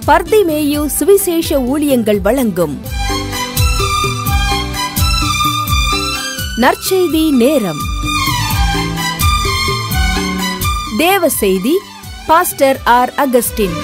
பர்திமேயு சுவிசேஷ ஊழியங்கள் வழங்கும் நற்செய்தி நேரம் தேவ செய்தி பாஸ்டர் ஆர் அகஸ்டின்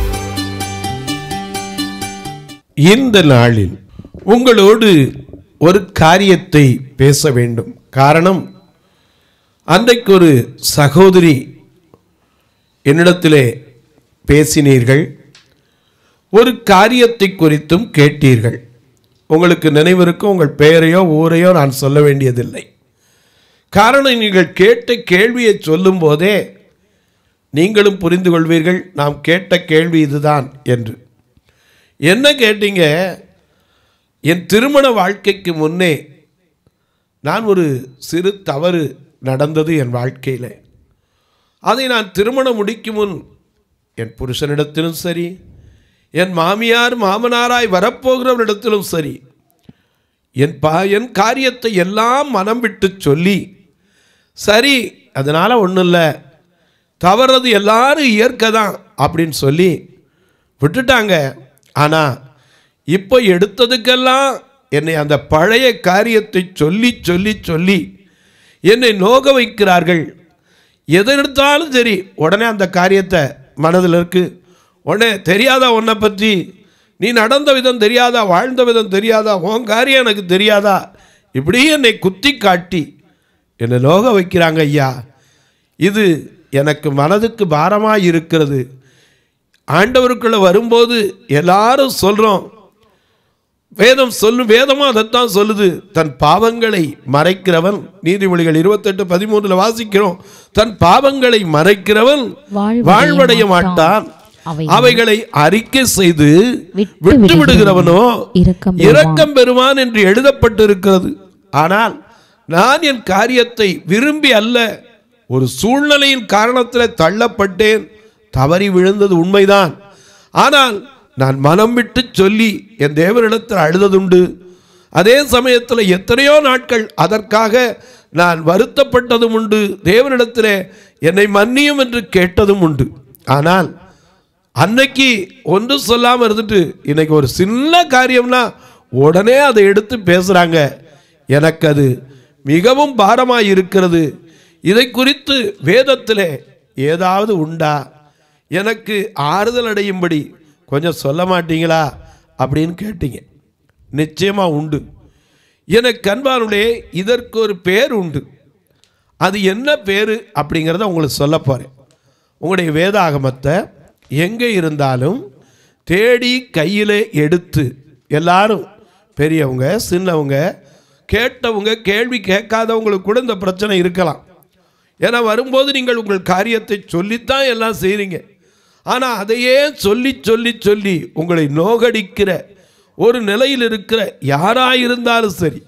இந்த நாளில் உங்களோடு ஒரு காரியத்தை பேச வேண்டும் காரணம் அன்றைக்கு ஒரு சகோதரி என்னிடத்திலே பேசினீர்கள் ஒரு காரியத்தை குறித்தும் கேட்டீர்கள் உங்களுக்கு நினைவிருக்கும் உங்கள் பெயரையோ ஊரையோ நான் சொல்ல வேண்டியதில்லை காரணம் நீங்கள் கேட்ட கேள்வியை சொல்லும் போதே நீங்களும் புரிந்து கொள்வீர்கள் நாம் கேட்ட கேள்வி இதுதான் என்று என்ன கேட்டீங்க என் திருமண வாழ்க்கைக்கு முன்னே நான் ஒரு சிறு தவறு நடந்தது என் வாழ்க்கையில் அதை நான் திருமணம் முடிக்கும் முன் என் புருஷனிடத்திலும் சரி என் மாமியார் மாமனாராய் வரப்போகிறவரிடத்திலும் சரி என் பா என் காரியத்தை எல்லாம் மனம் விட்டு சொல்லி சரி அதனால் ஒன்றும் இல்லை தவறது எல்லாரும் இயற்கை தான் அப்படின்னு சொல்லி விட்டுட்டாங்க ஆனால் இப்போ எடுத்ததுக்கெல்லாம் என்னை அந்த பழைய காரியத்தை சொல்லி சொல்லி சொல்லி என்னை நோக வைக்கிறார்கள் எது எடுத்தாலும் சரி உடனே அந்த காரியத்தை மனதில் இருக்கு உடனே தெரியாதா உன்னை பற்றி நீ நடந்த விதம் தெரியாதா வாழ்ந்த விதம் தெரியாதா உன் காரியம் எனக்கு தெரியாதா இப்படி என்னை குத்தி காட்டி என்னை நோக வைக்கிறாங்க ஐயா இது எனக்கு மனதுக்கு பாரமாக இருக்கிறது ஆண்டவருக்குள்ள வரும்போது எல்லாரும் சொல்கிறோம் வேதம் சொல்லும் வேதமும் அதைத்தான் சொல்லுது தன் பாவங்களை மறைக்கிறவன் நீதிமொழிகள் இருபத்தெட்டு பதிமூணுல வாசிக்கிறோம் தன் பாவங்களை மறைக்கிறவன் வாழ்வடைய வாழ்வடைய மாட்டான் அவைகளை அவைகளை அறிக்கை செய்து விட்டு விட்டு விடுகிறவனோ இரக்கம் இரக்கம் பெறுவான் என்று எழுதப்பட்டிருக்கிறது ஆனால் நான் என் காரியத்தை விரும்பி அல்ல ஒரு சூழ்நிலையின் காரணத்தில் தள்ளப்பட்டேன் தவறி விழுந்தது உண்மைதான் ஆனால் நான் மனம் விட்டு சொல்லி என் தேவனிடத்தில் அழுததுண்டு அதே சமயத்தில் எத்தனையோ நாட்கள் அதற்காக நான் வருத்தப்பட்டதும் உண்டு தேவனிடத்திலே என்னை மன்னியும் என்று கேட்டதும் உண்டு ஆனால் அன்னைக்கு ஒன்றும் சொல்லாமல் இருந்துட்டு இன்னைக்கு ஒரு சின்ன காரியம்னா உடனே அதை எடுத்து பேசுகிறாங்க எனக்கு அது மிகவும் பாரமாக இருக்கிறது இதை குறித்து வேதத்தில் ஏதாவது உண்டா எனக்கு ஆறுதல் அடையும்படி கொஞ்சம் சொல்ல மாட்டீங்களா அப்படின்னு கேட்டீங்க நிச்சயமாக உண்டு எனக்கு அன்பானுடைய இதற்கு ஒரு பேர் உண்டு அது என்ன பேர் அப்படிங்கிறத உங்களுக்கு சொல்ல போகிறேன் உங்களுடைய வேதாகமத்தை எங்கே இருந்தாலும் தேடி கையில் எடுத்து எல்லாரும் பெரியவங்க சின்னவங்க கேட்டவங்க கேள்வி கேட்காதவங்களுக்கு கூட இந்த பிரச்சனை இருக்கலாம் ஏன்னா வரும்போது நீங்கள் உங்கள் காரியத்தை சொல்லித்தான் எல்லாம் செய்கிறீங்க ஆனால் அதையே சொல்லி சொல்லி சொல்லி உங்களை நோகடிக்கிற ஒரு நிலையில் இருக்கிற யாராக இருந்தாலும் சரி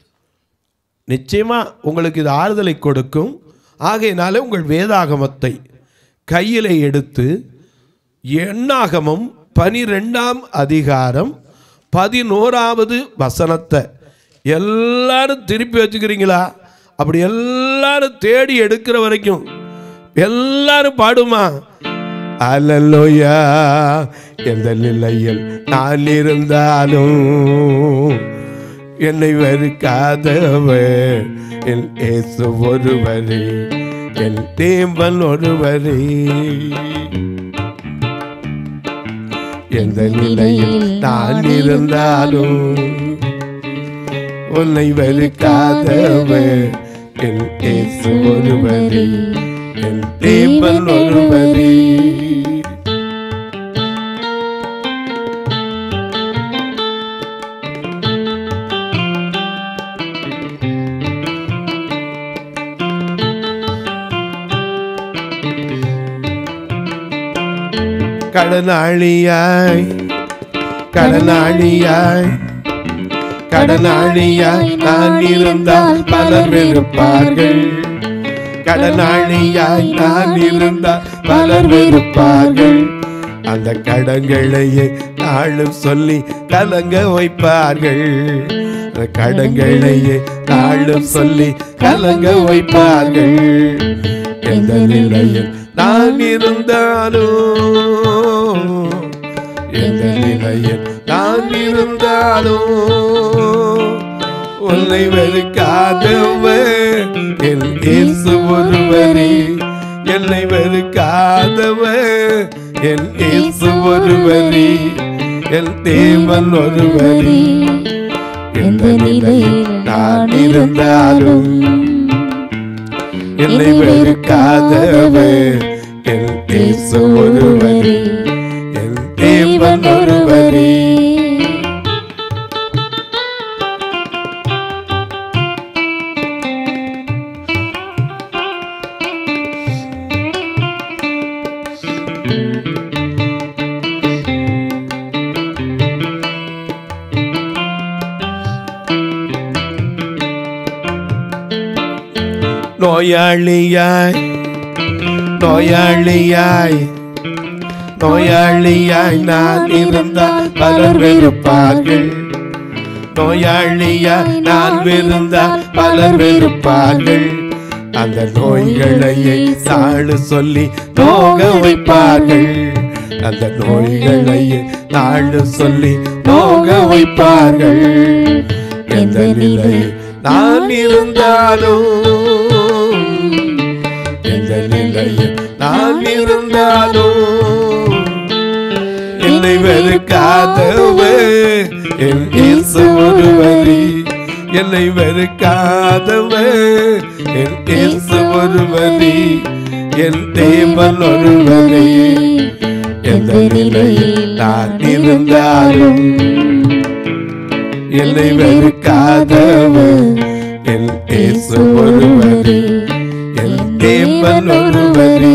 நிச்சயமாக உங்களுக்கு இது ஆறுதலை கொடுக்கும் ஆகையினால உங்கள் வேதாகமத்தை கையில் எடுத்து எண்ணாகமம் பனிரெண்டாம் அதிகாரம் பதினோராவது வசனத்தை எல்லாரும் திருப்பி வச்சுக்கிறீங்களா அப்படி எல்லாரும் தேடி எடுக்கிற வரைக்கும் எல்லாரும் பாடுமா அல்லலோயா எந்த நிலையில் நான் இருந்தாலும் என்னை வெறுக்காதவர் என் இயேசு ஒருவரே என் தேவன் ஒருவரே எந்த நிலையில் நான் இருந்தாலும் உன்னை வெறுக்காதவர் என் இயேசு ஒருவரே என் தேவன் ஒருவரே கடனாளியாய் கடனாளியாய் கடனாளியாய் நான் இருந்தால் பலர் வெறுப்பார்கள் கடனாளியாய் நான் இருந்தால் பலர் வெறுப்பார்கள் அந்த கடங்களையே நாளும் சொல்லி கலங்க வைப்பார்கள் அந்த கடங்களையே நாளும் சொல்லி கலங்க வைப்பார்கள் எந்த நிலையில் நான் இருந்தாலும் இருந்தாலும் உன்னை வெறுக்காதவர் என் இயேசு ஒருவரே என்னை வெறுக்காதவர் என் இயேசு ஒருவரே என் தேவன் ஒருவரே எந்த நிலையில் நான் இருந்தாலும் என்னை வெறுக்காதவர் என் இயேசு ஒருவரே என் தேவன் ஒருவரே நோயாளியாய் நோயாளியாய் நோயாளியாய் நான் இருந்தால் பலர் வெறுப்பார்கள் நோயாளியாய் நான் இருந்தால் பலர் வெறுப்பார்கள் அந்த நோய்களையே நாடு சொல்லி நோக வைப்பார்கள் அந்த நோய்களையே நாடு சொல்லி நோக வைப்பார்கள் எந்த நிலை நான் இருந்தாலும் எந்த நிலையில் நான் இருந்தாலும் என்னை வெறுக்காதவர் என் இயேசு ஒருவரே என்னை வெறுக்காதவர் என் இயேசு ஒருவரே என் தேவன் ஒருவரே எந்த நிலையில் நான் இருந்தாலும் என்னை வெறுக்காதவர் என் இயேசு ஒருவரே என் தேவன் ஒருவரே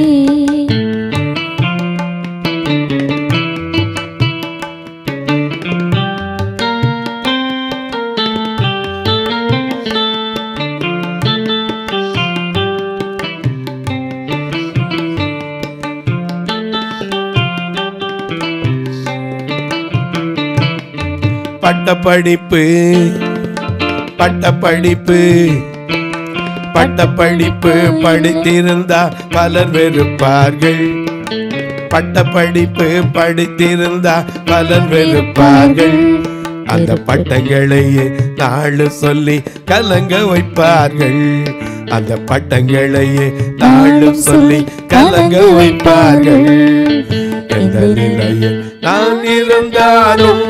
பட்டப்படிப்பு பட்டப்படிப்பு பட்டப்படிப்பு படித்திருந்தா பலர் வெறுப்பார்கள் பட்டப்படிப்பு படித்திருந்தா பலர் வெறுப்பார்கள் அந்த பட்டங்களையே நாளு சொல்லி கலங்க வைப்பார்கள் அந்த பட்டங்களையே நாளு சொல்லி கலங்க வைப்பார்கள் எந்த நிலையில் நான் இருந்தாலும்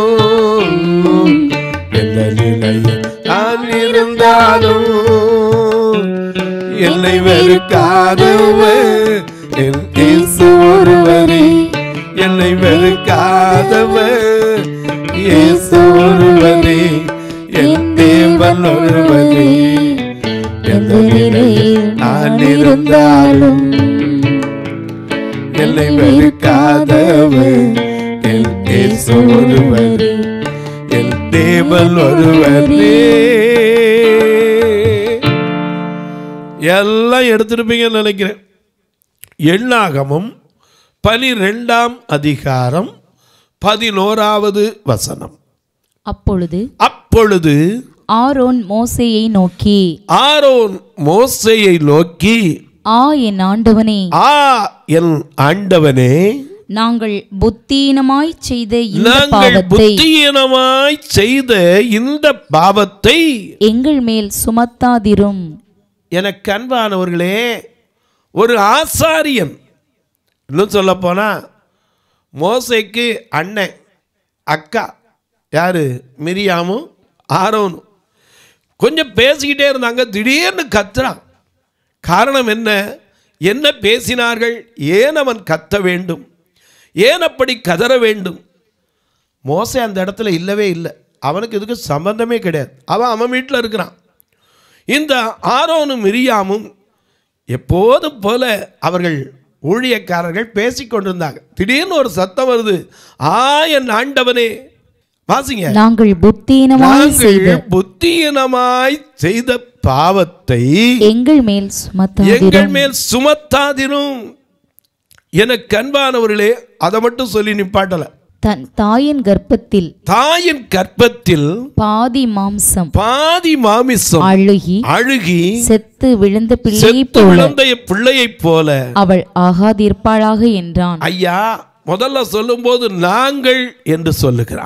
எந்த நிலையில் நான் இருந்தாலும் என்னை வெறுக்காதவர் என் இயேசு ஒருவரே என்னை வெறுக்காதவர் இயேசு ஒருவரே என் தேவன் ஒருவரே எந்த நிலையில் நான் இருந்தாலும் என்னை வெறுக்காதவர் என் இயேசு ஒருவரே என் தேவன் ஒருவரே எல்லாம் எடுத்திருப்பீங்கன்னு நினைக்கிறேன் எண்ணாகமும் பனிரெண்டாம் அதிகாரம் பதினோராவது வசனம் அப்பொழுது அப்பொழுது ஆரோன் மோசேயை நோக்கி ஆரோன் மோசையை நோக்கி ஆ என் ஆண்டவனே ஆ என் ஆண்டவனே நாங்கள் புத்தீனமாய் செய்த இந்த நாங்கள் பாவத்தை புத்தியீனமாய் செய்த இந்த பாவத்தை எங்கள் மேல் சுமத்தாதிரும் எனக்கு அன்பானவர்களே ஒரு ஆசாரியன் இன்னும் சொல்ல போனா மோசைக்கு அண்ணன் அக்கா யாரு மிரியாமும் ஆரோனும் கொஞ்சம் பேசிக்கிட்டே இருந்தாங்க திடீர்னு கத்துறான் காரணம் என்ன என்ன பேசினார்கள் ஏன் அவன் கத்த வேண்டும் ஏன் அப்படி கதற வேண்டும் மோசே அந்த இடத்துல இல்லவே இல்லை அவனுக்கு இதுக்கு சம்பந்தமே கிடையாது அவன் அவன் வீட்டில் இருக்கிறான் இந்த ஆரோனும் மிரியாமும் எப்போதும் போல அவர்கள் ஊழியக்காரர்கள் பேசிக் கொண்டிருந்தாங்க திடீர்னு ஒரு சத்தம் வருது ஆ என் ஆண்டவனே வாசிங்க நாங்கள் புத்தீனமாய் செய்த நாங்கள் புத்தியினமாய் செய்த பாவத்தை எங்கள் மேல் எங்கள் சுமத்தாதிரும் மேல் சுமத்தாதிரும் எனக்கு அன்பானவர்களே அதை மட்டும் சொல்லி நிப்பாட்டல தன் தாயின் கர்ப்பத்தில் தாயின் கற்பத்தில் பாதி மாம்சம் பாதி மாமிசம் அழுகி அழுகி செத்து விழுந்த பிள்ளையை செத்து போல விழுந்த பிள்ளையைப் போல அவள் ஆகாதிருப்பாளாக என்றான் ஐயா முதல்ல சொல்லும்போது நாங்கள் என்று சொல்லுகிறான்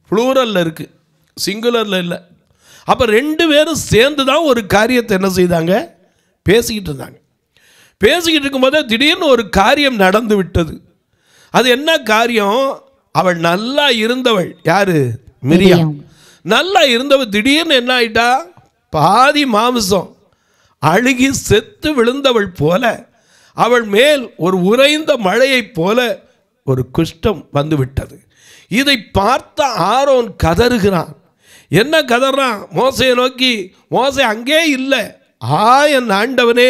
ப்ளூரலில் இருக்குது சிங்குலரில் இல்லை அப்போ ரெண்டு பேரும் சேர்ந்து தான் ஒரு காரியத்தை என்ன செய்தாங்க பேசிக்கிட்டு இருந்தாங்க பேசிக்கிட்டு இருக்கும்போதே திடீர்னு ஒரு காரியம் நடந்து விட்டது அது என்ன காரியம் அவள் நல்லா இருந்தவள் யாரு மிரியாம் மிரியாம். நல்லா இருந்தவள் திடீர்னு என்ன ஆயிட்டா பாதி மாமிசம் அழுகி செத்து விழுந்தவள் போல அவள் மேல் ஒரு உறைந்த மழையைப் போல ஒரு குஷ்டம் வந்து விட்டது இதை பார்த்த ஆரோன் கதறுகிறான் என்ன கதறான் மோசையை நோக்கி மோசை அங்கே இல்லை ஆ என் ஆண்டவனே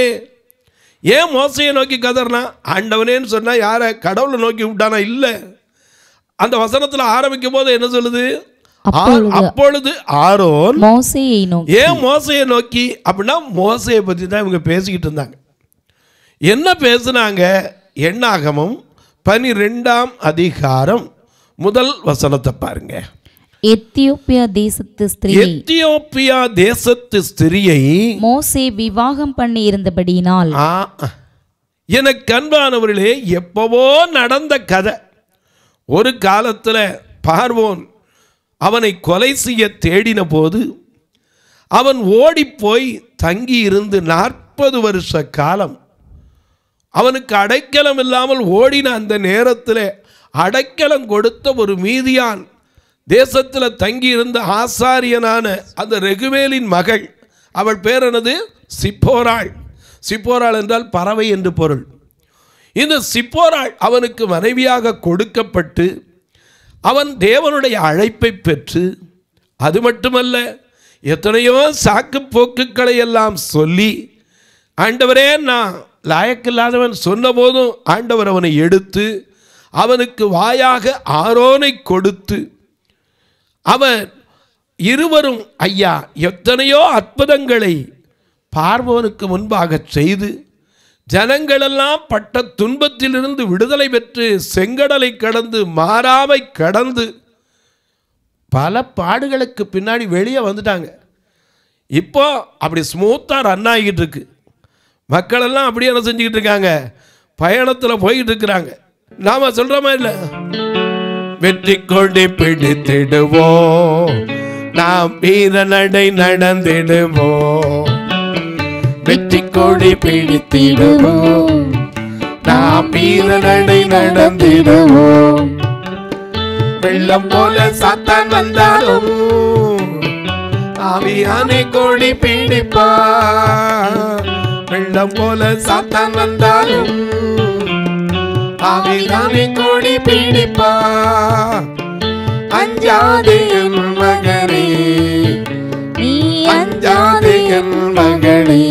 ஏன் மோசையை நோக்கி கதறினா ஆண்டவனேன்னு சொன்னா யாரை கடவுளை நோக்கி விட்டானா இல்லை அந்த வசனத்தில் ஆரம்பிக்கும் போது என்ன சொல்லுது ஆ- அப்பொழுது- அப்பொழுது ஆரோன் மோசேயை நோக்கி ஏன் மோசையை நோக்கி அப்படின்னா மோசையை பற்றி தான் இவங்க பேசிக்கிட்டு இருந்தாங்க என்ன பேசுனாங்க எண்ணாகமம் பனிரெண்டாம் அதிகாரம் முதல் வசனத்தை பாருங்க எத்தியோப்பியா தேசத்து ஸ்திரீயை எத்தியோப்பியா தேசத்து ஸ்திரியை மோசே விவாகம் பண்ணி இருந்தபடியினால் ஆ, எனக்கு அன்பானவர்களே எப்பவோ நடந்த கதை ஒரு காலத்தில் பார்வோன் அவனை கொலை செய்ய தேடின போது அவன் ஓடிப்போய் தங்கி இருந்து நாற்பது வருஷ காலம் அவனுக்கு அடைக்கலம் இல்லாமல் ஓடின அந்த நேரத்தில் அடைக்கலம் கொடுத்த ஒரு மீதியான் தேசத்தில் தங்கியிருந்த ஆசாரியனான அந்த ரெகுவேலின் மகள் அவள் பேர் என்னது சிப்போராள் சிப்போராள் என்றால் பறவை என்று பொருள் இந்த சிப்போராள் அவனுக்கு மனைவியாக கொடுக்கப்பட்டு அவன் தேவனுடைய அழைப்பை பெற்று அது மட்டுமல்ல எத்தனையோ சாக்கு போக்குகளை எல்லாம் சொல்லி ஆண்டவரே நான் லாயக்கில்லாதவன் சொன்னபோதும் ஆண்டவர் அவனை எடுத்து அவனுக்கு வாயாக ஆரோனை கொடுத்து அவன் இருவரும் ஐயா எத்தனையோ அற்புதங்களை பார்வோனுக்கு முன்பாக செய்து ஜனங்களெல்லாம் பட்ட துன்பத்திலிருந்து விடுதலை பெற்று செங்கடலை கடந்து மாறாமை கடந்து பல பாடுகளுக்கு பின்னாடி வெளியே வந்துட்டாங்க இப்போ அப்படி ஸ்மூத்தாக ரன் ஆகிட்டு இருக்கு மக்களெல்லாம் அப்படியே என்ன செஞ்சுக்கிட்டு இருக்காங்க பயணத்தில் போய்கிட்டு இருக்கிறாங்க நாம சொல்கிற மாதிரி இல்லை வெற்றி கொண்டு பிடித்திடுவோம் நாம் வீர நடை நடந்திடுவோம் வெற்றி கொடி பிடித்திடுவோம் நாம் வீர நடை நடந்திடுவோம் வெள்ளம் போல சாத்தான் வந்தாலும் ஆவியானை கொடி பிடிப்பா வெள்ளம் போல சாத்தான் வந்தாலும் ஆவியானை கொடி பிடிப்பா அஞ்சாதே என் மகனே நீ அஞ்சாதே என் மகனே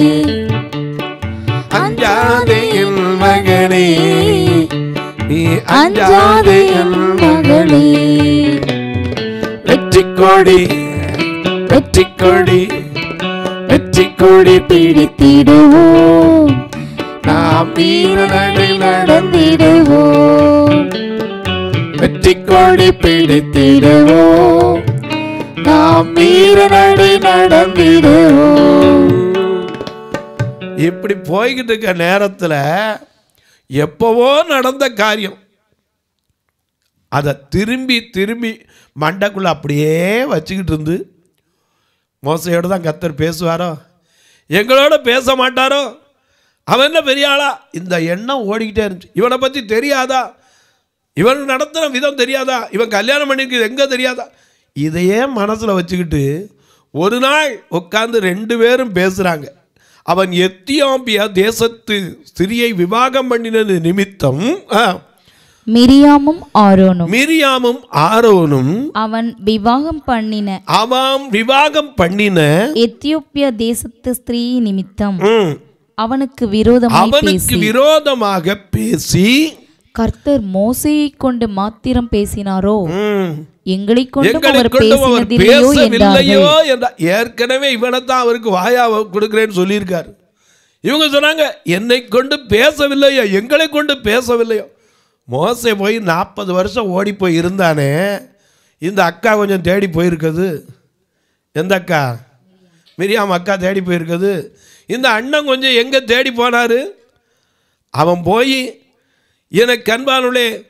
அஞ்சாதே என் மகனே நீ அஞ்சாதே என் மகளே வெற்றி கொடி வெற்றி கொடி வெற்றி கொடி பிடித்திடுவோம் நாம் வீரநடை நடந்திடுவோம் வெற்றி கொடி பிடித்திடுவோம் நாம் வீரநடை நடந்திடுவோம் இப்படி போய்கிட்டு இருக்க நேரத்தில் எப்பவோ நடந்த காரியம் அதை திரும்பி திரும்பி மண்டைக்குள்ளே அப்படியே வச்சுக்கிட்டு இருந்து மோசையோடு தான் கத்தர் பேசுவாரோ எங்களோட பேச மாட்டாரோ அவன் என்ன பெரிய ஆளா இந்த எண்ணம் ஓடிக்கிட்டே இருந்துச்சு இவனை பற்றி தெரியாதா இவன் நடத்துகிற விதம் தெரியாதா இவன் கல்யாணம் பண்ணிருக்கு எங்கே தெரியாதா இதையே மனசில் வச்சுக்கிட்டு ஒரு நாள் உட்காந்து ரெண்டு பேரும் பேசுகிறாங்க அவன் எத்தியோப்பியா தேசத்து ஸ்திரியை விவாகம் பண்ணினது நிமித்தம் ஆ, மிரியாமும் ஆரோனும் மிரியாமும் ஆரோனும் அவன் விவாகம் பண்ணின அவன் விவாகம் பண்ணின எத்தியோப்பியா தேசத்து ஸ்திரீ நிமித்தம் ம், அவனுக்கு விரோதமாய் அவனுக்கு பேசி விரோதமாக பேசி கர்த்தர் மோசையை கொண்டு மாத்திரம் பேசினாரோ ம், எங்களை கொண்டும் எங்களை அவர் கொண்டும் அவர் பேசினதில்லையோ பேசவில்லையோ என்றார்கள் என்றார் ஏற்கனவே இவனைத்தான் அவருக்கு வாயா கொடுக்கிறேன்னு சொல்லியிருக்காரு இவங்க சொன்னாங்க என்னை கொண்டு பேசவில்லையோ எங்களை கொண்டு பேசவில்லையோ மோசே போய் நாற்பது வருஷம் ஓடி போய் இருந்தானே இந்த அக்கா கொஞ்சம் தேடி போயிருக்குது எந்த அக்கா மிரியாம் அக்கா தேடி போயிருக்குது இந்த அண்ணன் கொஞ்சம் எங்கே தேடி போனார் அவன் போய் எனக்கு அன்பானுளே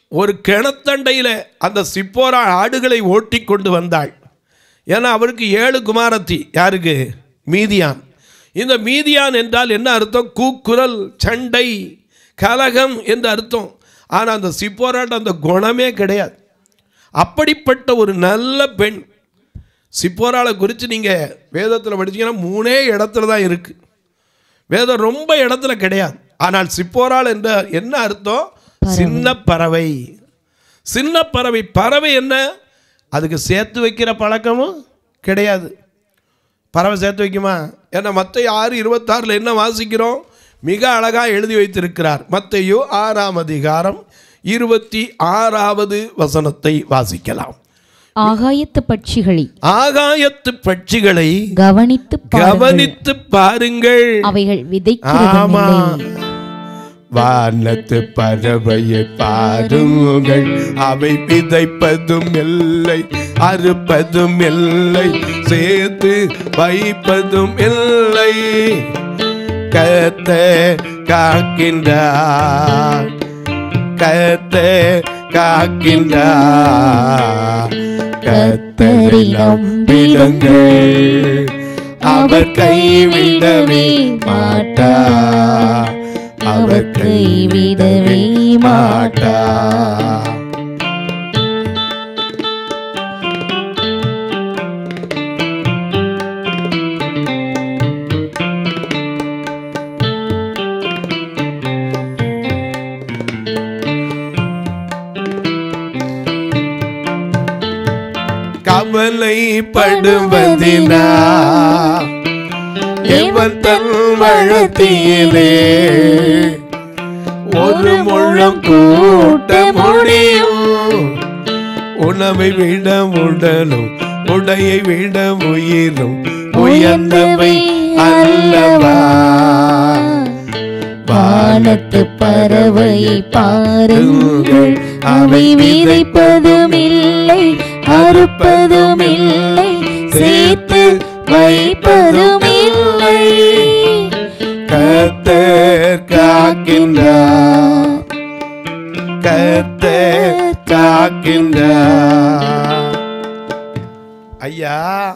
ஒரு கிணத்தண்டையில் அந்த சிப்போரா ஆடுகளை ஓட்டி கொண்டு வந்தாள் ஏன்னா அவருக்கு ஏழு குமாரத்தி யாருக்கு மீதியான் இந்த மீதியான் என்றால் என்ன அர்த்தம் கூக்குரல் சண்டை கலகம் என்று அர்த்தம் ஆனால் அந்த சிப்போராட்ட அந்த குணமே கிடையாது அப்படிப்பட்ட ஒரு நல்ல பெண் சிப்போராளை குறித்து நீங்கள் வேதத்தில் படிச்சீங்கன்னா மூணே இடத்துல தான் இருக்குது வேதம் ரொம்ப இடத்துல கிடையாது ஆனால் சிப்போரால் என்ற என்ன அர்த்தம் சின்ன பறவை சின்ன பறவை பறவை என்ன அதுக்கு சேர்த்து வைக்கிற பழக்கமும் கிடையாது பறவை சேர்த்து வைக்குமா ஏன்னா மற்ற ஆறு இருபத்தாறில் என்ன வாசிக்கிறோம் மிக அழகாக எழுதி வைத்திருக்கிறார் மத்தையோ ஆறாம் அதிகாரம் இருபத்தி ஆறாவது வசனத்தை வாசிக்கலாம் ஆகாயத்து பட்சிகளை ஆகாயத்து பட்சிகளை கவனித்து பாருங்கள். கவனித்து பாருங்கள் அவைகள் ஆமா விதைக்கிறதும் வானத்து பறவையை பாருங்கள் அவை விதைப்பதும் இல்லை அறுப்பதும் இல்லை சேர்த்து வைப்பதும் இல்லை கத்த காக்கின்றார் கத்த காக்கின்றார் கத்தரை நம்பிடுங்கள் அவர் கைவிடவே மாட்டார் அவர் கைவிடவே மாட்டார் கவலைப்படுவதினா எவன் தன் வழத்தியிலே ஒரு முழம் கூட்ட முடியும் உணவை விட உடலும் உடையை விட உயிரும் உயர்ந்தவை அல்லவா வானத்து பறவையை பாருங்கள் அவை விதைப்பதும் இல்லை அறுப்பதும் இல்லை சேர்த்து வைப்பதும் இல்லை கத்தர் காக்கின்றார் கத்தர் காக்கின்றார் ஐயா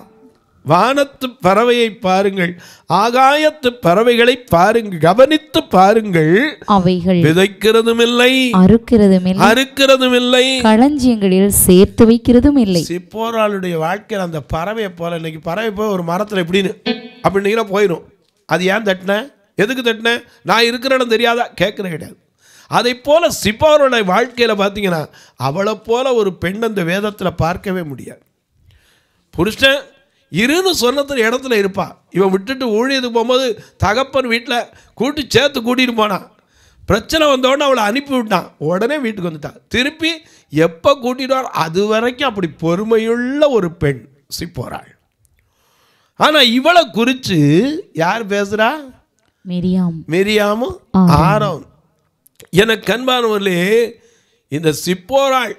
வானத்து பறவையை பாருங்கள் ஆகாயத்து பறவைகளை பாருங்கள் கவனித்து பாருங்கள் அவைகள் விதைக்கிறதும் இல்லை அறுக்கிறதும் இல்லை அறுக்கிறதும் இல்லை களஞ்சியங்களில் சேர்த்து வைக்கிறதும் இல்லை சிப்போராளுடைய வாழ்க்கையில் அந்த பறவையை போல இன்னைக்கு பறவை போய் ஒரு மரத்தில் எப்படின்னு அப்படின்னீங்கன்னா போயிடும் அது ஏன் தட்டினேன் எதுக்கு தட்டினேன் நான் இருக்கிற இடம் தெரியாதா கேட்குற கிடையாது அதை போல சிப்போருடைய வாழ்க்கையில் பார்த்தீங்கன்னா அவளை போல ஒரு பெண் அந்த வேதத்தில் பார்க்கவே முடியாது புருஷன் இருன்னு சொன்னதுல இடத்துல இருப்பா இவன் விட்டுட்டு ஊழியத்துக்கு போகும்போது தகப்பன் வீட்டில் கூட்டி சேர்த்து கூட்டிகிட்டு போனான் பிரச்சனை வந்தோடனே அவளை அனுப்பி விட்டான் உடனே வீட்டுக்கு வந்துட்டான் திருப்பி எப்போ கூட்டிட்டு வர அது வரைக்கும் அப்படி பொறுமையுள்ள ஒரு பெண் சிப்போறாள் ஆனால் இவளை குறித்து யார் பேசுகிறா மிரியாம் மிரியாமும் ஆரோன் எனக்கு கண்பானவர்களே இந்த சிப்போராள்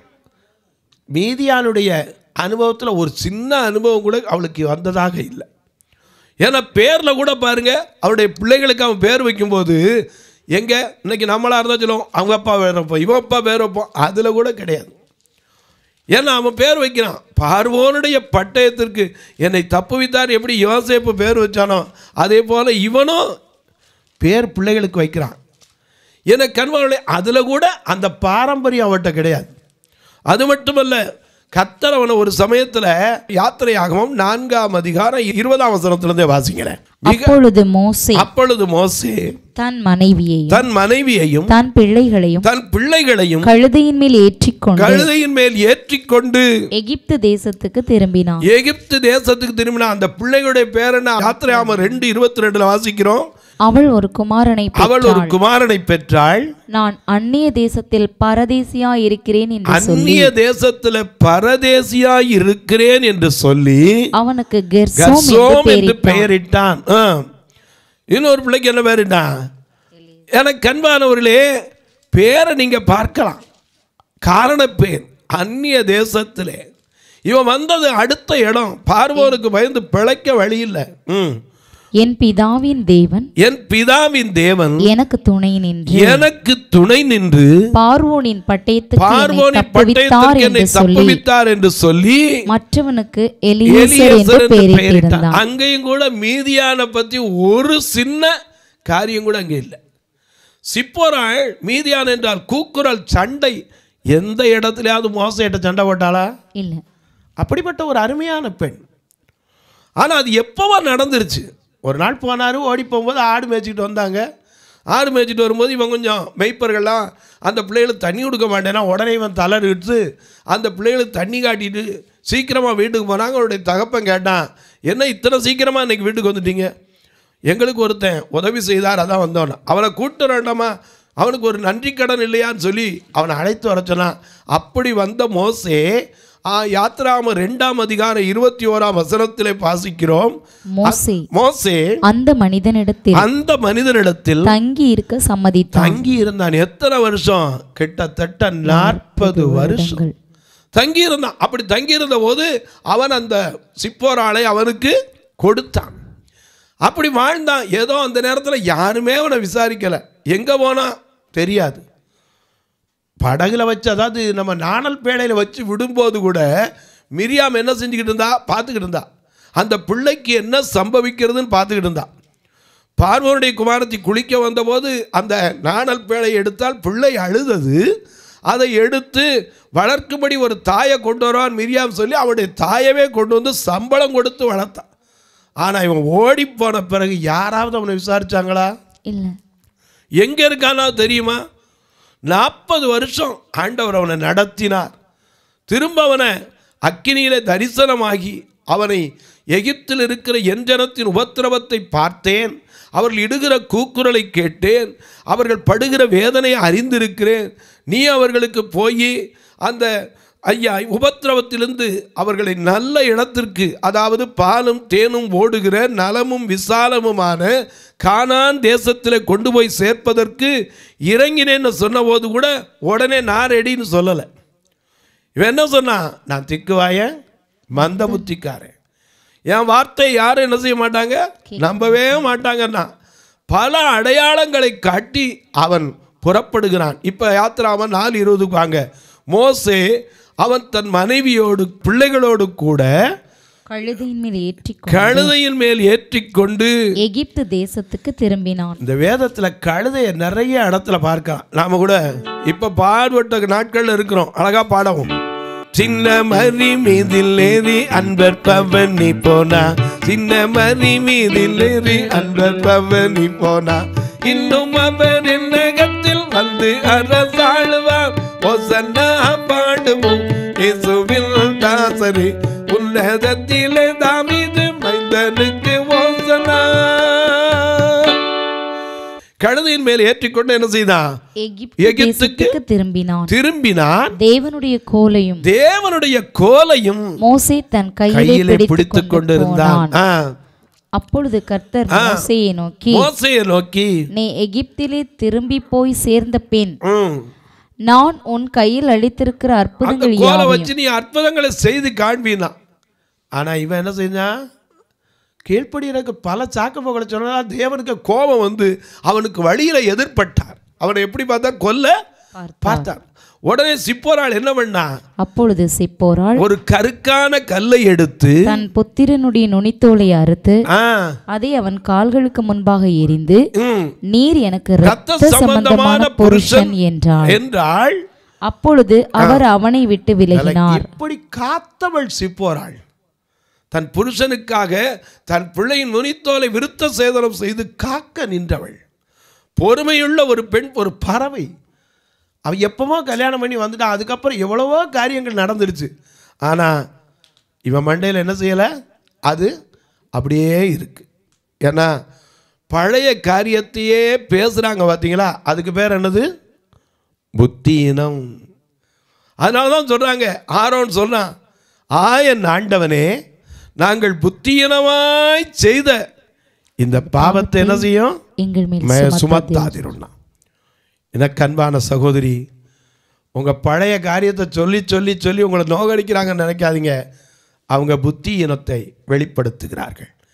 மீதியானுடைய அனுபவத்தில் ஒரு சின்ன அனுபவம் கூட அவளுக்கு வந்ததாக இல்லை ஏன்னா பேரில் கூட பாருங்க அவருடைய பிள்ளைகளுக்கு அவன் பேர் வைக்கும்போது எங்கே இன்னைக்கு நம்மளாக இருந்தால் சொல்லுவோம் அவங்க அப்பா பேர் வைப்போம் இவன் அப்பா பேர் வைப்போம் அதில் கூட கிடையாது ஏன்னா அவன் பேர் வைக்கிறான் பார்வோனுடைய பட்டயத்திற்கு என்னை தப்புவித்தார் எப்படி யோசேப்பு பேர் வச்சானோ அதே போல் இவனும் பேர் பிள்ளைகளுக்கு வைக்கிறான் என கண்மகளே அதில் கூட அந்த பாரம்பரியம் அவன்கிட்ட கிடையாது அது மட்டுமல்ல கத்தர் அவனை ஒரு சமயத்தில் யாத்திரையாகவும் நான்காம் அதிகாரம் இருபதாம் வசனத்திலிருந்தே வாசிக்கிறேன் மிக அப்பொழுது மோசே அப்பொழுது மோசே தன் மனைவியையும் தன் மனைவியையும் தன் பிள்ளைகளையும் தன் பிள்ளைகளையும் கழுதையின் மேல் ஏற்றிக்கொண்டு கழுதையின் மேல் ஏற்றிக்கொண்டு எகிப்து தேசத்துக்கு திரும்பினான் எகிப்து தேசத்துக்கு திரும்பினா அந்த பிள்ளைகளுடைய பேர் என்ன யாத்திரையாம ரெண்டு இருபத்தி ரெண்டுல வாசிக்கிறோம் அவள் ஒரு குமாரனை அவள் ஒரு பெற்றாள் குமாரனை பெற்றாள் நான் அந்நிய தேசத்தில் பரதேசியா இருக்கிறேன் என்று சொல்லி அந்நிய தேசத்துல பரதேசியா இருக்கிறேன் என்று சொல்லி அவனுக்கு கெர்சோம் என்று கர்சோம் என்று பெயரிட்டான். பெயரிட்டான் ஆ. இன்னொரு பிள்ளைக்கு என்ன பேரிட்டான் எனக்கு கண்பானவர்களே பேரை நீங்க பார்க்கலாம் காரண பேர் அந்நிய தேசத்திலே இவன் வந்தது அடுத்த இடம் பார்வோருக்கு பயந்து பிழைக்க வழி இல்லை ம் என் பிதாவின் தேவன் என் பிதாவின் தேவன் எனக்கு துணை நின்று எனக்கு துணை நின்று பார்வோனின் பட்டயத்துக்கு என்னை பார்வோனின் தப்புவித்தார் பட்டயத்திற்கு என்று என்னை சொல்லி தப்புவித்தார் என்று சொல்லி மற்றவனுக்கு எலியேசர் என்று எலியேசர் என்று பெயரிட்டார் பெயரிட்டிருந்தான் அங்கேயும் கூட மீதியான பத்தி ஒரு சின்ன காரியம் கூட அங்கே இல்லை சிப்போராள் மீதியான் என்றால் கூக்குரல் சண்டை எந்த இடத்துலயாவது மோசையிட்ட சண்டை போட்டாளா இல்ல அப்படிப்பட்ட ஒரு அருமையான பெண் ஆனால் அது எப்போவா நடந்துருச்சு ஒரு நாள் போனார் ஓடி போகும்போது ஆடு மேய்ச்சிக்கிட்டு வந்தாங்க ஆடு மேய்ச்சிட்டு வரும்போது இவன் கொஞ்சம் மெய்ப்பர்கள்லாம் அந்த பிள்ளைகளுக்கு தண்ணி கொடுக்க மாட்டேன்னா உடனே இவன் தளர் எடுத்து அந்த பிள்ளைகளுக்கு தண்ணி காட்டிட்டு சீக்கிரமாக வீட்டுக்கு போனாங்க அவருடைய தகப்பன் கேட்டான் என்ன இத்தனை சீக்கிரமாக இன்னைக்கு வீட்டுக்கு வந்துட்டீங்க எங்களுக்கு ஒருத்தன் உதவி செய்தார் அதான் வந்தவன் அவனை கூட்டு வேண்டாமா அவனுக்கு ஒரு நன்றி கடன் இல்லையான்னு சொல்லி அவனை அழைத்து வர சொன்னான் அப்படி வந்த மோசே ஆ, யாத்திராம ரெண்டாம் அதிகாரம் இருபத்தி ஓராம் வசனத்திலே வாசிக்கிறோம் மோசே மோசே அந்த மனிதனிடத்தில் அந்த மனிதனிடத்தில் தங்கி இருக்க சம்மதித்தான் தங்கி இருந்தான் எத்தனை வருஷம் கிட்டத்தட்ட நாற்பது வருஷம் வருடங்கள். தங்கி இருந்தான் அப்படி தங்கி இருந்த போது அவன் அந்த சிப்போராளை அவனுக்கு கொடுத்தான் அப்படி வாழ்ந்தான் ஏதோ அந்த நேரத்தில் யாருமே அவனை விசாரிக்கலை எங்கே போனா தெரியாது படகுல வச்சு அதாவது நம்ம நாணல் பேழையில் வச்சு விடும்போது கூட மிரியாம் என்ன செஞ்சுக்கிட்டு இருந்தா பார்த்துக்கிட்டு இருந்தா அந்த பிள்ளைக்கு என்ன சம்பவிக்கிறதுன்னு பார்த்துக்கிட்டு இருந்தா பார்வனுடைய குமாரத்தை குளிக்க வந்தபோது அந்த நாணல் பேழை எடுத்தால் பிள்ளை அழுதது அதை எடுத்து வளர்க்கும்படி ஒரு தாயை கொண்டு வருவான் மிரியாம் சொல்லி அவனுடைய தாயவே கொண்டு வந்து சம்பளம் கொடுத்து வளர்த்தான் ஆனால் இவன் ஓடி போன பிறகு யாராவது அவனை விசாரிச்சாங்களா இல்ல எங்கே இருக்கானா தெரியுமா நாற்பது வருஷம் ஆண்டவர் அவனை நடத்தினார் திரும்ப அவனை அக்கினியிலே தரிசனமாகி அவனை எகிப்தில் இருக்கிற என் ஜனத்தின் உபத்திரவத்தை பார்த்தேன் அவர்கள் இடுகிற கூக்குரலை கேட்டேன் அவர்கள் படுகிற வேதனையை அறிந்திருக்கிறேன் நீ அவர்களுக்கு போய் அந்த ஐயா உபத்திரவத்திலிருந்து அவர்களை நல்ல இடத்திற்கு அதாவது பாலும் தேனும் ஓடுகிற நலமும் விசாலமுமான கானான் தேசத்தில் கொண்டு போய் சேர்ப்பதற்கு இறங்கினேன்னு சொன்னபோது கூட உடனே நான் ரெடின்னு சொல்லலை இவன் என்ன சொன்னான் நான் திக்குவாய மந்த புத்திக்காரன் என் வார்த்தை யாரும் என்ன செய்ய மாட்டாங்க நம்பவே மாட்டாங்கன்னா பல அடையாளங்களை காட்டி அவன் புறப்படுகிறான் இப்போ யாத்திராமன் நாலு இருபதுக்கு வாங்க மோசே அவன் தன் மனைவியோடு பிள்ளைகளோடு கூட கழுதையின் மேல் ஏற்றி கழுதையின் மேல் ஏற்றிக்கொண்டு எகிப்து தேசத்துக்கு திரும்பினான் இந்த வேதத்தில் கழுதையை நிறைய இடத்துல பார்க்கலாம் நாம கூட இப்போ பாடுபட்ட நாட்கள்ல இருக்கிறோம் அழகா பாடவும் சின்ன மரி மீதில் ஏறி அன்பர் பவனி போனா சின்ன மரி மீதில் ஏறி அன்பர் பவனி போனா இன்னும் அவர் என்னகத்தில் வந்து அரசாளுவார் ஒசன்னா பாடுவோம் இயேசுவில் தாசரி உன்னதத்திலே தாமிது மைந்தனுக்கு ஓசனா கழுதையின் மேல் ஏற்றிக்கொண்டு என்ன செய்தான் எகிப்து எகிப்துக்கு தேசத்துக்கு திரும்பினான் திரும்பினான் தேவனுடைய கோலையும் தேவனுடைய கோலையும் மோசே தன் கையிலே கையிலே பிடித்துக் பிடித்துக் கொண்டு கொண்டிருந்தான் போனான் ஆ. அப்பொழுது கர்த்தர் மோசேயை நோக்கி மோசையை நோக்கி நீ எகிப்திலே திரும்பி போய் சேர்ந்த பின் ம், நான் உன் கையில் அளித்திருக்கிற அந்த அற்புதங்கள் கோலை யாவையும் வச்சு நீ அற்புதங்களை செய்து காண்பினா ஆனா இவன் என்ன செஞ்சான் கீழ்ப்படியறதுக்கு பல சாக்கு போகலை சொன்னா தேவனுக்கு கோபம் வந்து அவனுக்கு வழியில எதிர்பட்டார் அவனை எப்படி பார்த்தா கொல்ல பார்த்தார் உடனே சிப்போராள் என்ன பண்ணா அப்பொழுது சிப்போராள் ஒரு கருக்கான கல்லை எடுத்து தன் புத்திரனுடைய நுனித்தோலை அறுத்து ஆ அதை அவன் கால்களுக்கு முன்பாக எரிந்து ம் நீர் எனக்கு ரத்த இரத்த சம்பந்தமான சம்பந்தமான புருஷன் என்றாள் என்றாள் அப்பொழுது அவர் அவனை விட்டு விலகினார் இப்படி காத்தவள் சிப்போராள் தன் புருஷனுக்காக தன் பிள்ளையின் நுனித்தோலை விருத்த சேதனம் செய்து காக்க நின்றவள் பொறுமையுள்ள ஒரு பெண் ஒரு பறவை அவ எப்பவோ கல்யாணம் பண்ணி வந்துட்டா அதுக்கப்புறம் எவ்வளவோ காரியங்கள் நடந்துருச்சு ஆனால் இவன் மண்டையில் என்ன செய்யலை அது அப்படியே இருக்கு ஏன்னா பழைய காரியத்தையே பேசுகிறாங்க பார்த்தீங்களா அதுக்கு பேர் என்னது புத்தீனம் அதனால தான் சொல்கிறாங்க ஆரோன் சொல்கிறான் ஆயன் ஆண்டவனே நாங்கள் புத்தீனமாய் செய்த இந்த பாவத்தை என்ன செய்யும் எங்கள் மேல் மே- சுமத்தாதே. சுமத்தாதிருன்னா எனக்கு அன்பான சகோதரி உங்கள் பழைய காரியத்தை சொல்லி சொல்லி சொல்லி உங்களை நோகடிக்கிறாங்கன்னு நினைக்காதீங்க அவங்க புத்தி இனத்தை வெளிப்படுத்துகிறார்கள்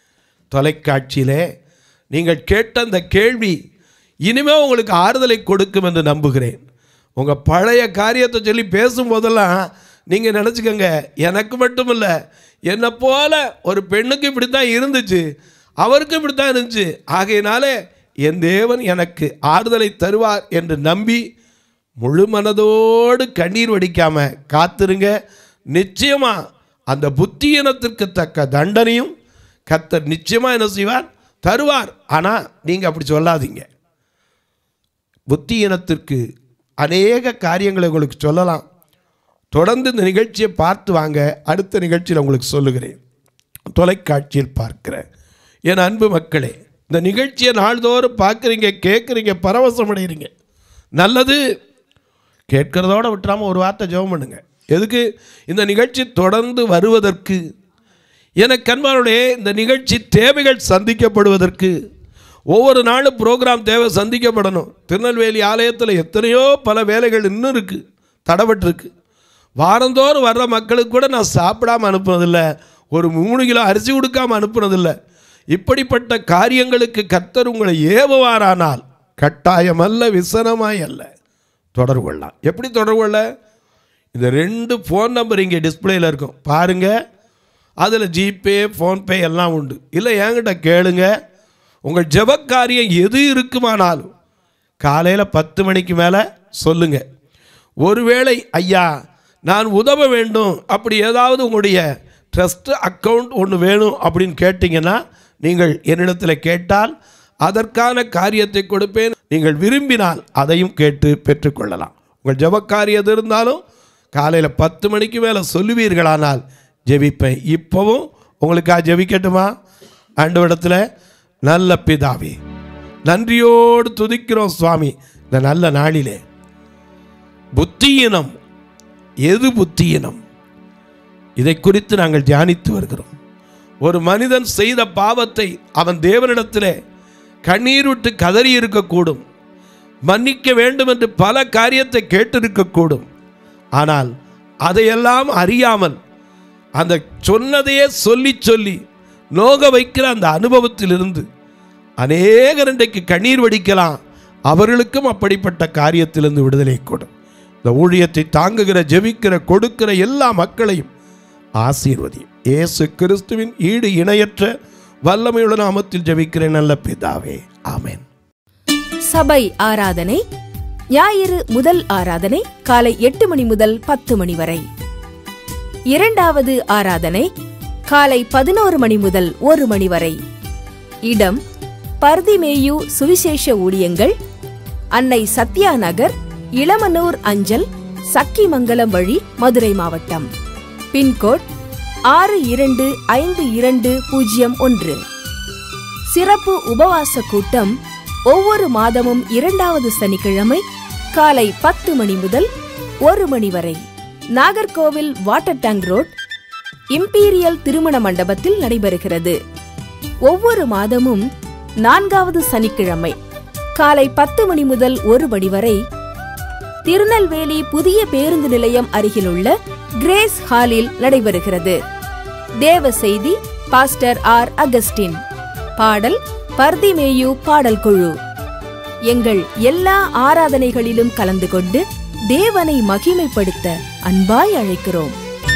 தொலைக்காட்சியிலே நீங்கள் கேட்ட அந்த கேள்வி இனிமே உங்களுக்கு ஆறுதலை கொடுக்கும் என்று நம்புகிறேன் உங்கள் பழைய காரியத்தை சொல்லி பேசும்போதெல்லாம் நீங்கள் நினச்சிக்கோங்க எனக்கு மட்டும் இல்லை என்னை போல ஒரு பெண்ணுக்கு இப்படி தான் இருந்துச்சு அவருக்கும் இப்படி தான் இருந்துச்சு ஆகையினாலே என் தேவன் எனக்கு ஆறுதலை தருவார் என்று நம்பி முழு மனதோடு கண்ணீர் வடிக்காம காத்திருங்க நிச்சயமா அந்த புத்தியினத்திற்கு தக்க தண்டனையும் கத்தர் நிச்சயமா என்ன செய்வார் தருவார் ஆனால் நீங்கள் அப்படி சொல்லாதீங்க புத்தியினத்திற்கு அநேக காரியங்களை உங்களுக்கு சொல்லலாம் தொடர்ந்து இந்த நிகழ்ச்சியை பார்த்து வாங்க அடுத்த நிகழ்ச்சியில் உங்களுக்கு சொல்லுகிறேன் தொலைக்காட்சியில் பார்க்கிறேன் என் அன்பு மக்களே இந்த நிகழ்ச்சியை நாள்தோறும் பார்க்குறீங்க கேட்குறீங்க பரவசம் அடைகிறீங்க நல்லது கேட்கிறதோட விட்டுறாமல் ஒரு வார்த்தை ஜெபம் பண்ணுங்க எதுக்கு இந்த நிகழ்ச்சி தொடர்ந்து வருவதற்கு எனக்கு அன்பானுடைய இந்த நிகழ்ச்சி தேவைகள் சந்திக்கப்படுவதற்கு ஒவ்வொரு நாளும் ப்ரோக்ராம் தேவை சந்திக்கப்படணும் திருநெல்வேலி ஆலயத்தில் எத்தனையோ பல வேலைகள் இன்னும் இருக்குது தடப்பட்டிருக்கு வாரந்தோறும் வர்ற மக்களுக்கு கூட நான் சாப்பிடாம அனுப்புனதில்லை ஒரு மூணு கிலோ அரிசி கொடுக்காம அனுப்புனதில்லை இப்படிப்பட்ட காரியங்களுக்கு கர்த்தர் உங்களை ஏவுவாரானால் கட்டாயமல்ல விசனமாய் அல்ல தொடர்பு கொள்ளலாம் எப்படி தொடர்பு கொள்ள இந்த ரெண்டு ஃபோன் நம்பர் இங்கே டிஸ்பிளேயில் இருக்கும் பாருங்கள் அதில் ஜிபே ஃபோன்பே எல்லாம் உண்டு இல்லை என்கிட்ட கேளுங்க உங்கள் ஜெபக்காரியம் எது இருக்குமானாலும் காலையில் பத்து மணிக்கு மேலே சொல்லுங்கள் ஒருவேளை ஐயா நான் உதவ வேண்டும் அப்படி ஏதாவது உங்களுடைய ட்ரஸ்ட் அக்கவுண்ட் ஒன்று வேணும் அப்படின்னு கேட்டிங்கன்னா நீங்கள் என்னிடத்தில் கேட்டால் அதற்கான காரியத்தை கொடுப்பேன் நீங்கள் விரும்பினால் அதையும் கேட்டு பெற்றுக்கொள்ளலாம் உங்கள் ஜெபக்காரியம் எது இருந்தாலும் காலையில் பத்து மணிக்கு மேலே சொல்லுவீர்களானால் ஜெபிப்பேன் இப்போவும் உங்களுக்காக ஜெபிக்கட்டுமா ஆண்டவரிடத்தில் நல்ல பிதாவே நன்றியோடு துதிக்கிறோம் சுவாமி இந்த நல்ல நாளிலே புத்தியினம் எது புத்தியினம் இதை குறித்து நாங்கள் தியானித்து வருகிறோம் ஒரு மனிதன் செய்த பாவத்தை அவன் தேவனிடத்திலே கண்ணீர் விட்டு கதறி இருக்கக்கூடும் மன்னிக்க வேண்டும் என்று பல காரியத்தை கேட்டிருக்கக்கூடும் ஆனால் அதையெல்லாம் அறியாமல் அந்த சொன்னதையே சொல்லி சொல்லி நோக வைக்கிற அந்த அனுபவத்திலிருந்து அநேகர் இன்றைக்கு கண்ணீர் வடிக்கலாம் அவர்களுக்கும் அப்படிப்பட்ட காரியத்திலிருந்து விடுதலை கொடும் இந்த ஊழியத்தை தாங்குகிற ஜெபிக்கிற கொடுக்கிற எல்லா மக்களையும் ஆசீர்வதி இயேசு கிறிஸ்துவின் ஈடு இணையற்ற வல்லமையுள்ள நாமத்தில் ஜெபிக்கிறேன் நல்ல பிதாவே ஆமென் சபை ஆராதனை ஞாயிறு முதல் ஆராதனை காலை எட்டு மணி முதல் பத்து மணி வரை இரண்டாவது ஆராதனை காலை பதினோரு மணி முதல் ஒரு மணி வரை இடம் பர்திமேயு சுவிசேஷ ஊழியங்கள் அன்னை சத்யா நகர் இளமனூர் அஞ்சல் சக்கிமங்கலம் வழி மதுரை மாவட்டம் பின்கோட் ஆறு இரண்டு ஐந்து இரண்டு பூஜ்ஜியம் ஒன்று சிறப்பு உபவாச கூட்டம் ஒவ்வொரு மாதமும் இரண்டாவது சனிக்கிழமை காலை பத்து மணி முதல் ஒரு மணி வரை Nagercoil water tank road imperial திருமண மண்டபத்தில் நடைபெறுகிறது ஒவ்வொரு மாதமும் நான்காவது சனிக்கிழமை காலை பத்து மணி முதல் ஒரு மணி வரை திருநெல்வேலி புதிய பேருந்து நிலையம் அருகிலுள்ள கிரேஸ் ஹாலில் நடைபெறுகிறது தேவ செய்தி பாஸ்டர் ஆர் அகஸ்டின் பாடல் பர்திமேயு பாடல் குழு எங்கள் எல்லா ஆராதனைகளிலும் கலந்து கொண்டு தேவனை மகிமைப்படுத்த அன்பாய் அழைக்கிறோம்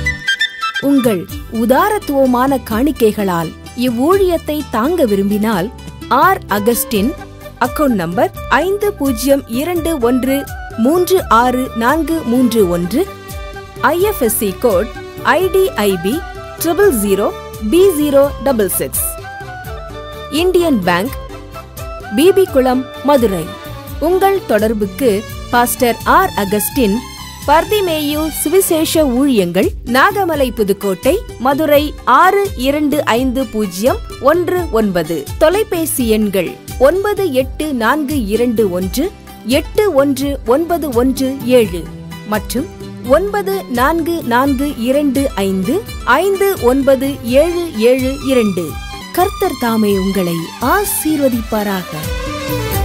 உங்கள் உதாரத்துவமான காணிக்கைகளால் இவ்வூழியத்தை தாங்க விரும்பினால் ஆர் அகஸ்டின் அக்கவுண்ட் நம்பர் ஐந்து பூஜ்ஜியம் இரண்டு ஒன்று மூன்று ஆறு நான்கு மூன்று ஒன்று IFSC code IDIB triple zero B zero double six Indian bank BB Kulam Madurai உங்கள் தொடர்புக்கு பாஸ்டர் ஆர் அகஸ்டின் பர்திமேயு சுவிசேஷ ஊழியங்கள் நாகமலை புதுக்கோட்டை மதுரை ஆறு இரண்டு ஐந்து பூஜ்ஜியம் ஒன்று ஒன்பது தொலைபேசி எண்கள் ஒன்பது எட்டு நான்கு இரண்டு ஒன்று எட்டு ஒன்று ஒன்பது ஒன்று ஏழு மற்றும் ஒன்பது நான்கு நான்கு இரண்டு ஐந்து ஐந்து ஒன்பது ஏழு ஏழு இரண்டு கர்த்தர் தாமே உங்களை ஆசீர்வதிப்பாராக